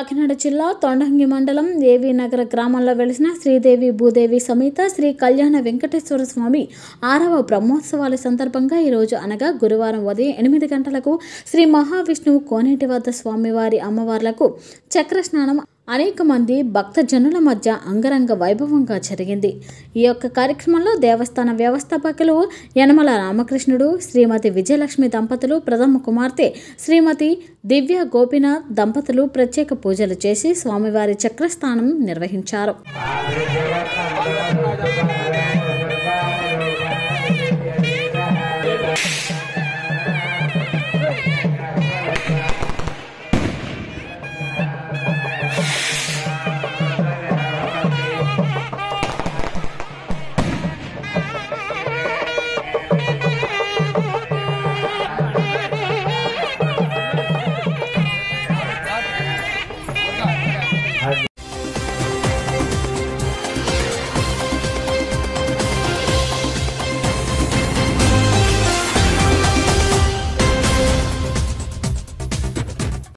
కాకినాడ జిల్లా తొండంగి మండలం ఏవి నగర గ్రామంలో వెలిసిన శ్రీదేవి భూదేవి సమేత శ్రీ కళ్యాణ వెంకటేశ్వర స్వామి ఆరవ బ్రహ్మోత్సవాల సందర్భంగా ఈరోజు అనగా గురువారం ఉదయం ఎనిమిది గంటలకు శ్రీ మహావిష్ణువు కోనేటి వద్ద స్వామివారి అమ్మవార్లకు చక్ర స్నానం అనేక మంది భక్తజనుల మధ్య అంగరంగ వైభవంగా జరిగింది ఈ యొక్క కార్యక్రమంలో దేవస్థాన వ్యవస్థాపకులు యనమల రామకృష్ణుడు శ్రీమతి విజయలక్ష్మి దంపతులు ప్రథమ కుమార్తె శ్రీమతి దివ్య గోపినాథ్ దంపతులు ప్రత్యేక పూజలు చేసి స్వామివారి చక్రస్థానం నిర్వహించారు